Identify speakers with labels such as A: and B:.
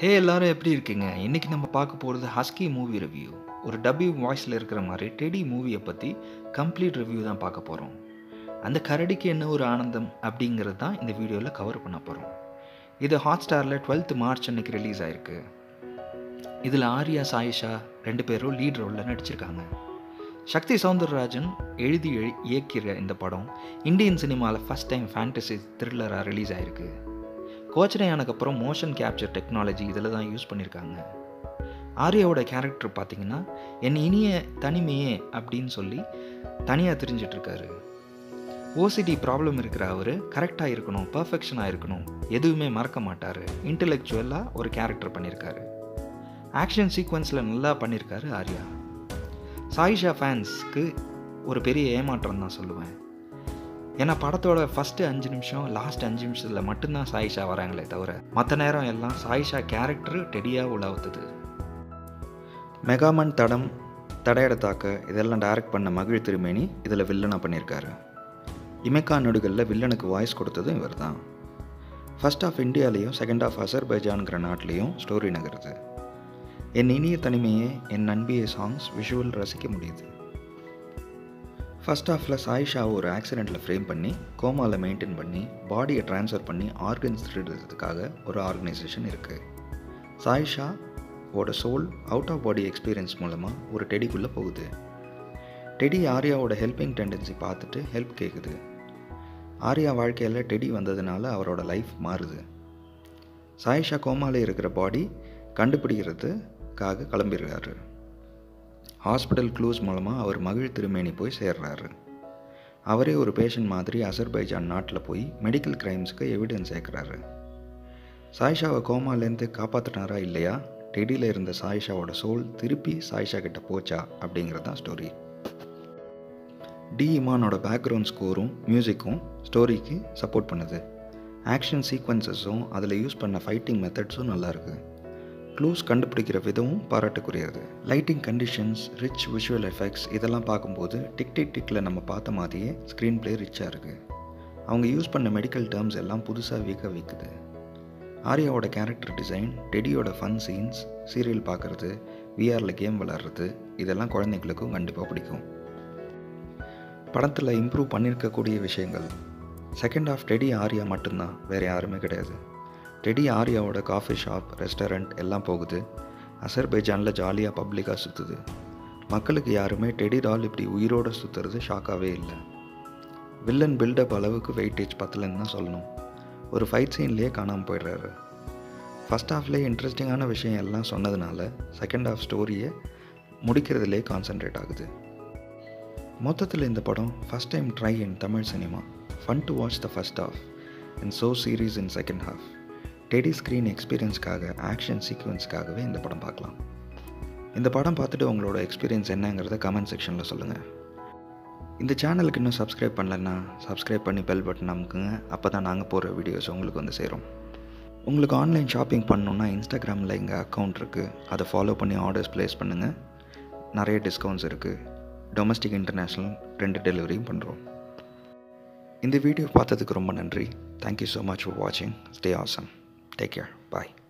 A: ஹே எல்லாரும் எப்படி இருக்கீங்க இன்றைக்கி நம்ம பார்க்க போகிறது ஹஸ்கி மூவி ரிவ்யூ ஒரு டபிள்யூ வாய்ஸில் இருக்கிற மாதிரி டெடி மூவியை பற்றி கம்ப்ளீட் ரிவ்யூ தான் பார்க்க போகிறோம் அந்த கரடிக்கு என்ன ஒரு ஆனந்தம் அப்படிங்கிறது தான் இந்த வீடியோவில் கவர் பண்ண போகிறோம் இது ஹாட் ஸ்டாரில் டுவெல்த் மார்ச் அன்னைக்கு ரிலீஸ் ஆயிருக்கு இதில் ஆர்யா சாயிஷா ரெண்டு பேரும் லீட் ரோலில் நடிச்சிருக்காங்க சக்தி சவுந்தரராஜன் எழுதி எழு- இயக்கிற இந்த படம் இந்தியன் சினிமாவில் ஃபஸ்ட் டைம் ஃபேண்டசி த்ரில்லராக ரிலீஸ் ஆயிருக்கு கோச்சனை ஆனதுக்கப்புறம் மோஷன் கேப்சர் டெக்னாலஜி இதில் தான் யூஸ் பண்ணியிருக்காங்க ஆர்யாவோட கேரக்டர் பார்த்தீங்கன்னா என் இனிய தனிமையே அப்படின்னு சொல்லி தனியாக தெரிஞ்சிட்டு இருக்காரு ஓசிடி ப்ராப்ளம் இருக்கிற அவர் கரெக்டாக இருக்கணும் பர்ஃபெக்ஷனாக இருக்கணும் எதுவுமே மறக்க மாட்டார் இன்டெலெக்சுவலாக ஒரு கேரக்டர் பண்ணியிருக்காரு ஆக்ஷன் சீக்வன்ஸில் நல்லா பண்ணியிருக்காரு ஆர்யா சாயிஷா ஃபேன்ஸ்க்கு ஒரு பெரிய ஏமாற்றம் தான் சொல்லுவேன் ஏன்னா படத்தோட ஃபஸ்ட்டு அஞ்சு நிமிஷம் லாஸ்ட் அஞ்சு நிமிஷத்தில் மட்டும்தான் சாயிஷா வராங்களே தவிர மற்ற நேரம் எல்லாம் சாயிஷா கேரக்டர் டெடியாக உலாவுத்துது மெகாமன் தடம் தடையட தாக்க இதெல்லாம் டைரக்ட் பண்ண மகிழ் திருமேனி இதில் வில்லனாக பண்ணியிருக்காரு இமைக்கா நொடிகளில் வில்லனுக்கு வாய்ஸ் கொடுத்ததும் இவர் தான் ஃபர்ஸ்ட் ஆஃப் இந்தியாலேயும் செகண்ட் ஆஃப் அசர்பைஜான்கிற நாட்டிலையும் ஸ்டோரி நகருது என் இனிய தனிமையே என் நண்பிய சாங்ஸ் விஷுவல் ரசிக்க முடியுது ஃபர்ஸ்ட் ஹாஃபில் சாயிஷாவை ஒரு ஆக்சிடெண்ட்டில் ஃப்ரேம் பண்ணி கோமாவில் மெயின்டைன் பண்ணி பாடியை ட்ரான்ஸ்ஃபர் பண்ணி ஆர்கன்ஸ் திருடுறதுக்காக ஒரு ஆர்கனைசேஷன் இருக்குது சாயிஷா ஓட soul out of body experience மூலமாக ஒரு டெடிக்குள்ளே போகுது டெடி ஆர்யாவோட ஹெல்பிங் டெண்டன்சி பார்த்துட்டு ஹெல்ப் கேட்குது ஆர்யா வாழ்க்கையில் டெடி வந்ததுனால அவரோட லைஃப் மாறுது சாயிஷா கோமால இருக்கிற பாடி கண்டுபிடிக்கிறதுக்காக கிளம்பிடுறாரு ஹாஸ்பிட்டல் க்ளூஸ் மூலமாக அவர் மகிழ் திருமேனி போய் சேர்றாரு அவரே ஒரு பேஷண்ட் மாதிரி அசர்பைஜான் நாட்டில் போய் மெடிக்கல் கிரைம்ஸ்க்கு எவிடன்ஸ் சேர்க்குறாரு சாயிஷாவை கோமாலேருந்து காப்பாற்றினாரா இல்லையா டெடியில் இருந்த சாயிஷாவோட சோல் திருப்பி சாயிஷா கிட்ட போச்சா அப்படிங்கிறது தான் ஸ்டோரி டி இமானோட பேக்ரவுண்ட் ஸ்கோரும் மியூசிக்கும் ஸ்டோரிக்கு சப்போர்ட் பண்ணுது ஆக்ஷன் சீக்வன்சஸும் அதில் யூஸ் பண்ண ஃபைட்டிங் மெத்தட்ஸும் நல்லாயிருக்கு க்ளூஸ் கண்டுபிடிக்கிற விதமும் பாராட்டுக்குரியது lighting conditions rich visual effects இதெல்லாம் பார்க்கும்போது டிக் டிக் டிக்கில் நம்ம பார்த்த மாதிரியே ஸ்க்ரீன் ப்ளே ரிச்சாக இருக்குது அவங்க யூஸ் பண்ண மெடிக்கல் டேர்ம்ஸ் எல்லாம் புதுசாக வீக்க வைக்குது ஆர்யாவோட கேரக்டர் டிசைன் டெடியோட ஃபன் சீன்ஸ் சீரியல் பார்க்குறது விஆரில் கேம் விளாட்றது இதெல்லாம் குழந்தைங்களுக்கும் கண்டிப்பாக பிடிக்கும் படத்தில் இம்ப்ரூவ் பண்ணியிருக்கக்கூடிய விஷயங்கள் செகண்ட் ஆஃப் டெடி ஆர்யா மட்டும்தான் வேறு யாருமே கிடையாது டெடி ஆர்யாவோட காஃபி ஷாப் ரெஸ்டாரண்ட் எல்லாம் போகுது அசர்பைஜானில் ஜாலியாக பப்ளிக்காக சுற்றுது மக்களுக்கு யாருமே டெடி டால் இப்படி உயிரோடு சுற்றுறது ஷாக்காகவே இல்லை வில்லன் பில்டப் அளவுக்கு வெயிட்டேஜ் பத்தலன்னு தான் சொல்லணும் ஒரு ஃபைட் சீன்லேயே காணாமல் போயிடுறாரு ஃபஸ்ட் ஹாஃப்லேயே இன்ட்ரெஸ்டிங்கான விஷயம் எல்லாம் சொன்னதுனால செகண்ட் ஹாஃப் ஸ்டோரியை முடிக்கிறதுலே கான்சென்ட்ரேட் ஆகுது மொத்தத்தில் இந்த படம் first time try in Tamil cinema fun to watch the first half and so series in second half Teddy screen எக்ஸ்பீரியன்ஸ்க்காக ஆக்ஷன் சீக்வன்ஸ்க்காகவே இந்த படம் பார்க்கலாம் இந்த படம் பார்த்துட்டு உங்களோட எக்ஸ்பீரியன்ஸ் என்னங்கிறத கமெண்ட் செக்ஷனில் சொல்லுங்கள் இந்த சேனலுக்கு இன்னும் சப்ஸ்கிரைப் பண்ணலன்னா சப்ஸ்கிரைப் பண்ணி பெல் பட்டன் அமுக்குங்க அப்போ தான் நாங்கள் போடுற வீடியோஸ் உங்களுக்கு வந்து சேரும் உங்களுக்கு ஆன்லைன் ஷாப்பிங் பண்ணணுன்னா இன்ஸ்டாகிராமில் எங்கள் அக்கௌண்ட் இருக்குது அதை ஃபாலோ பண்ணி ஆர்டர்ஸ் ப்ளேஸ் பண்ணுங்கள் நிறைய டிஸ்கவுண்ட்ஸ் இருக்குது டொமஸ்டிக் இன்டர்நேஷ்னல் ரெண்டு டெலிவரியும் பண்ணுறோம் இந்த வீடியோ பார்த்ததுக்கு ரொம்ப நன்றி தேங்க்யூ ஸோ மச் ஃபார் வாட்சிங் ஸ்டே ஆசம் டேக் கேர் பாய்